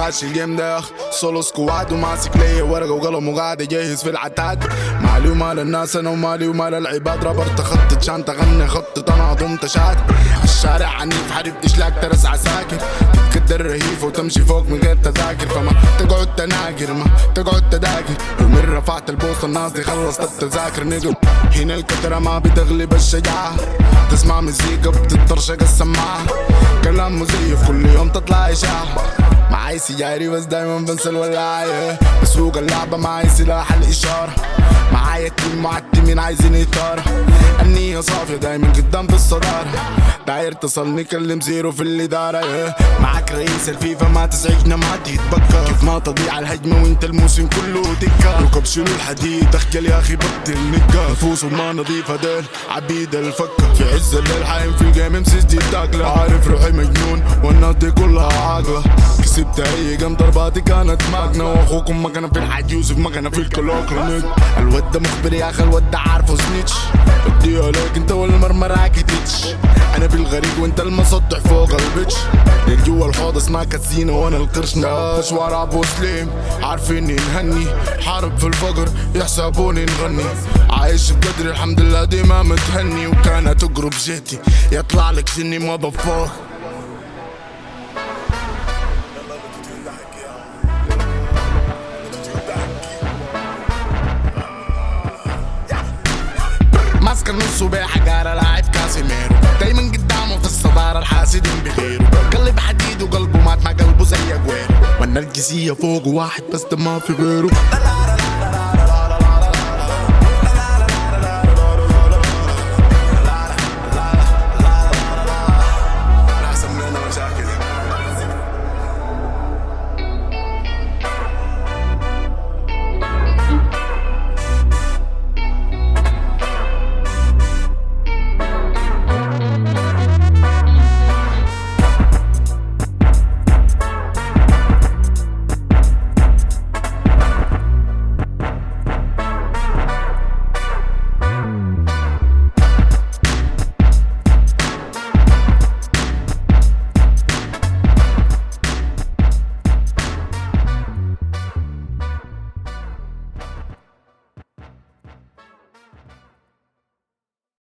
عاش الجيم ده يا اخ سولو سكواد وماسك لي ورقه وقلم وقاعد اجهز في العتاد مالي ومال الناس انا ومالي ومال العباد ربرت خطة شانطة غني خطة انا ضمت شات الشارع عنيف حريف اشلاك ترس عساكر تتكدر رهيف وتمشي فوق من غير تذاكر فما تقعد تناقر ما تقعد تذاكر ومن رفعت البوصة الناس دي خلصت التذاكر نجم هنا الكترة ما بتغلب الشجاعة تسمع مزيكا بتطرشق السماعة كلام مزيف كل يوم تطلع إشاعة معاي سياري بس دايما بنسى الولاية بسوق اللعبة معاي سلاح الإشارة معايا تيم معتمين عايزين إطارة النية صافية دايما قدام في الصدارة داير تصل نكلم زيرو في الإدارة إيه. معاك رئيس الفيفا ما تزعجنا ما تتبكى كيف ما تضيع الهجمة وانت الموسم كله دكة ركب شنو الحديد اخجل يا أخي بطل نكة نفوسهم ما نظيفة ديل عبيد الفكة في عز الليل حايم في الجيم امسيس دي تاكلة عارف روحي مجنون والناس دي كلها عاقلة كسبت اي قم ضرباتي كانت ماكنة واخوكم ما كان في الحاج يوسف ما كان في الكلوكلونيك الود ده مخبر يا اخي الود ده عارفه سنيتش بدي عليك انت والمرمراك تتش انا في الغريق وانت المسطح فوق البتش ليك جوا الحوض اسمها كاسينو وانا القرش ناش ورا ابو سليم عارفيني نهني حارب في الفقر يحسبوني نغني عايش بقدر الحمد لله ديما متهني وكانت تقرب جيتي يطلع لك سني ما بفوق ماسك النص وبيع جارة لاعب كاسيميرو دايما قدامه في الصدارة الحاسدين بغيره قلب حديد وقلبه مات مع قلبه زي اجويرو والنرجسية فوق واحد بس ده ما في غيره